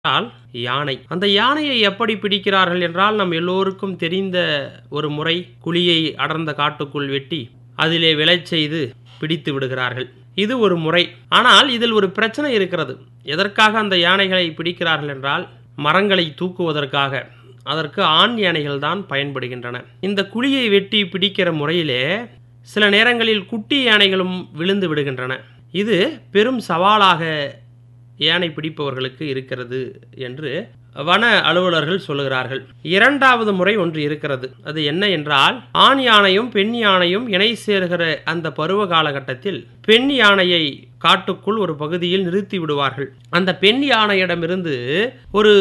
என்றால் யானை அந்த யானையை எப்படி பிடிக்கிறார்கள் என்றால் நம் எல்லோருக்கும் தெரிந்த ஒரு முறை குழியை அடர்ந்த காட்டுக்குள் வெட்டி அதிலே விளைச் செய்து பிடித்து விடுகிறார்கள் இது ஒரு முறை ஆனால் இதில் ஒரு பிரச்சனை இருக்கிறது எதற்காக அந்த யானைகளை பிடிக்கிறார்கள் என்றால் மரங்களை தூக்குவதற்காக அதற்கு ஆண் யானைகள் தான் பயன்படுகின்றன இந்த குழியை வெட்டி பிடிக்கிற முறையிலே சில நேரங்களில் குட்டி யானைகளும் விழுந்து விடுகின்றன இது பெரும் சவாலாக யானை பிடிப்பவர்களுக்கு இருக்கிறது என்று வன அலுவலர்கள் சொல்லுகிறார்கள் இரண்டாவது முறை ஒன்று இருக்கிறது அது என்ன என்றால் ஆண் யானையும் பெண் யானையும் இணை சேர்கிற அந்த பருவ காலகட்டத்தில் பெண் யானையை காட்டுக்குள் ஒரு பகுதியில் நிறுத்தி விடுவார்கள் அந்த பெண் யானையிடமிருந்து ஒரு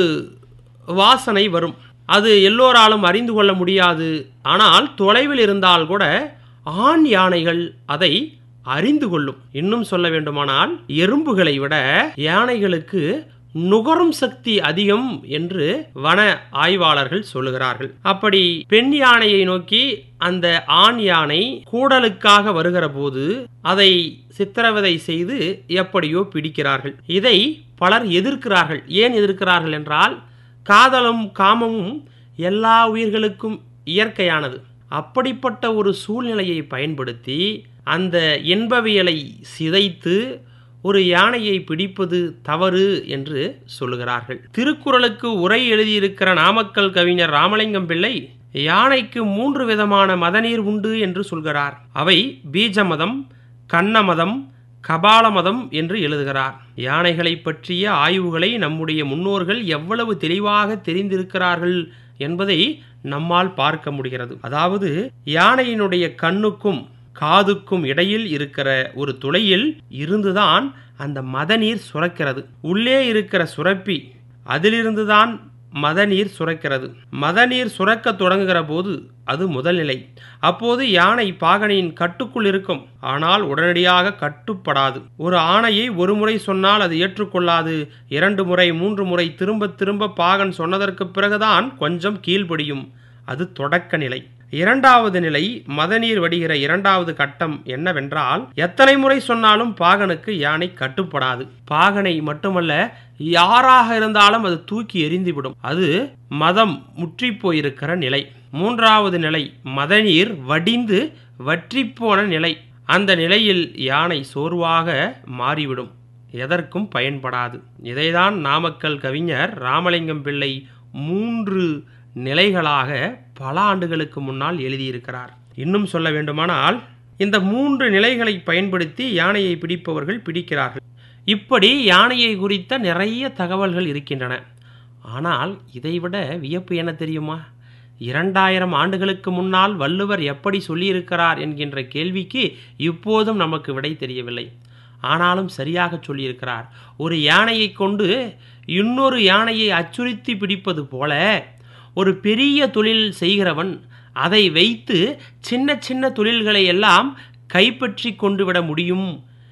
வாசனை வரும் அது எல்லோராலும் அறிந்து கொள்ள முடியாது ஆனால் தொலைவில் இருந்தால் கூட ஆண் யானைகள் அதை அறிந்து கொள்ளும் இன்னும் சொல்ல வேண்டுமானால் எறும்புகளை விட யானைகளுக்கு நுகரும் சக்தி அதிகம் என்று வன ஆய்வாளர்கள் சொல்லுகிறார்கள் அப்படி பெண் யானையை நோக்கி அந்த ஆண் யானை கூடலுக்காக வருகிற போது அதை சித்திரவதை செய்து எப்படியோ பிடிக்கிறார்கள் இதை பலர் எதிர்க்கிறார்கள் ஏன் எதிர்க்கிறார்கள் என்றால் காதலும் காமமும் எல்லா உயிர்களுக்கும் இயற்கையானது அப்படிப்பட்ட ஒரு சூழ்நிலையை பயன்படுத்தி அந்த இன்பவியலை சிதைத்து ஒரு யானையை பிடிப்பது தவறு என்று சொல்லுகிறார்கள் திருக்குறளுக்கு உரை எழுதியிருக்கிற நாமக்கல் கவிஞர் ராமலிங்கம் பிள்ளை யானைக்கு மூன்று விதமான மதநீர் உண்டு என்று சொல்கிறார் அவை பீஜ மதம் கண்ண மதம் கபால மதம் என்று எழுதுகிறார் யானைகளை பற்றிய ஆய்வுகளை நம்முடைய முன்னோர்கள் எவ்வளவு தெளிவாக தெரிந்திருக்கிறார்கள் என்பதை நம்மால் பார்க்க முடிகிறது அதாவது யானையினுடைய கண்ணுக்கும் காதுக்கும் இடையில் இருக்கிற ஒரு துளையில் இருந்துதான் அந்த மதநீர் சுரக்கிறது உள்ளே இருக்கிற சுரப்பி அதிலிருந்துதான் மதநீர் சுரக்கிறது மதநீர் சுரக்க தொடங்குகிற போது அது முதல் நிலை அப்போது யானை பாகனின் கட்டுக்குள் இருக்கும் ஆனால் உடனடியாக கட்டுப்படாது ஒரு ஆணையை ஒரு முறை சொன்னால் அது ஏற்றுக்கொள்ளாது இரண்டு முறை மூன்று முறை திரும்ப திரும்ப பாகன் சொன்னதற்கு பிறகுதான் கொஞ்சம் கீழ்ப்படியும் அது தொடக்க நிலை இரண்டாவது நிலை மதநீர் வடிகிற இரண்டாவது கட்டம் என்னவென்றால் எத்தனை முறை சொன்னாலும் பாகனுக்கு யானை கட்டுப்படாது பாகனை மட்டுமல்ல யாராக இருந்தாலும் அது தூக்கி எரிந்துவிடும் அது மதம் முற்றி போயிருக்கிற நிலை மூன்றாவது நிலை மதநீர் வடிந்து வற்றிப்போன நிலை அந்த நிலையில் யானை சோர்வாக மாறிவிடும் எதற்கும் பயன்படாது இதைதான் நாமக்கல் கவிஞர் ராமலிங்கம் பிள்ளை மூன்று நிலைகளாக பல ஆண்டுகளுக்கு முன்னால் எழுதியிருக்கிறார் இன்னும் சொல்ல வேண்டுமானால் இந்த மூன்று நிலைகளை பயன்படுத்தி யானையை பிடிப்பவர்கள் பிடிக்கிறார்கள் இப்படி யானையை குறித்த நிறைய தகவல்கள் இருக்கின்றன ஆனால் இதைவிட வியப்பு என்ன தெரியுமா இரண்டாயிரம் ஆண்டுகளுக்கு முன்னால் வள்ளுவர் எப்படி சொல்லியிருக்கிறார் என்கின்ற கேள்விக்கு இப்போதும் நமக்கு விடை தெரியவில்லை ஆனாலும் சரியாக சொல்லியிருக்கிறார் ஒரு யானையை கொண்டு இன்னொரு யானையை அச்சுறுத்தி பிடிப்பது போல ஒரு பெரிய தொழில் செய்கிறவன் அதை வைத்து சின்ன சின்ன தொழில்களை எல்லாம் கைப்பற்றி கொண்டு விட முடியும்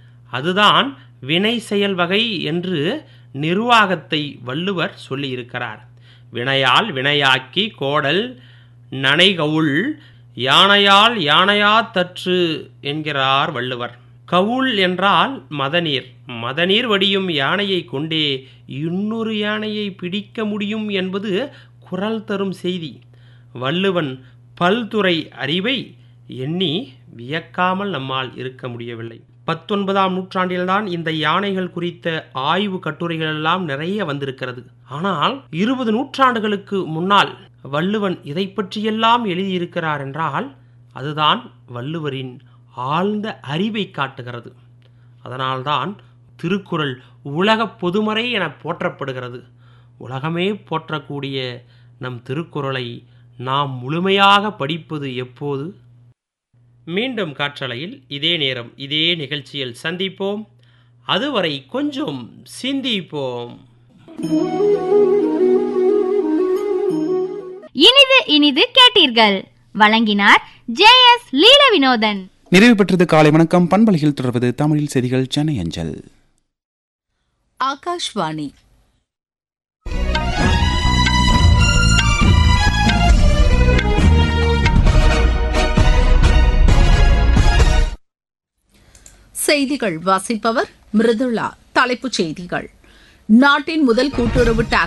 அதுதான் வினை செயல் வகை என்று நிர்வாகத்தை வள்ளுவர் சொல்லியிருக்கிறார் வினையால் வினையாக்கி கோடல் நனைகவுள் யானையால் யானையா தற்று என்கிறார் வள்ளுவர் கவுள் என்றால் மதநீர் மதநீர் வடியும் யானையை கொண்டே இன்னொரு யானையை பிடிக்க முடியும் என்பது குரல் தரும் செய்தி வள்ளுவன் பல்துறை அறிவை எண்ணி வியக்காமல் நம்மால் இருக்க முடியவில்லை பத்தொன்பதாம் நூற்றாண்டில்தான் இந்த யானைகள் குறித்த ஆய்வு கட்டுரைகள் எல்லாம் நிறைய வந்திருக்கிறது ஆனால் இருபது நூற்றாண்டுகளுக்கு முன்னால் வள்ளுவன் இதை பற்றியெல்லாம் எழுதியிருக்கிறார் என்றால் அதுதான் வள்ளுவரின் ஆழ்ந்த அறிவை காட்டுகிறது அதனால்தான் திருக்குறள் உலக பொதுமறை என போற்றப்படுகிறது உலகமே போற்றக்கூடிய நம் திருக்குறளை நாம் முழுமையாக படிப்பது எப்போது மீண்டும் காற்றலையில் இதே நேரம் இதே நிகழ்ச்சியில் சந்திப்போம் அதுவரை கொஞ்சம் சிந்திப்போம் இனிது இனிது கேட்டீர்கள் வழங்கினார் ஜே எஸ் லீல வினோதன் நிறைவு பெற்றது காலை வணக்கம் பண்பலையில் தொடர்வது தமிழில் செய்திகள் சென்னை அஞ்சல் ஆகாஷ்வாணி செய்திகள் வாசிப்பவர் மிருதுளா தலைப்புச் செய்திகள் நாட்டின் முதல் கூட்டுறவு டாக்ஸி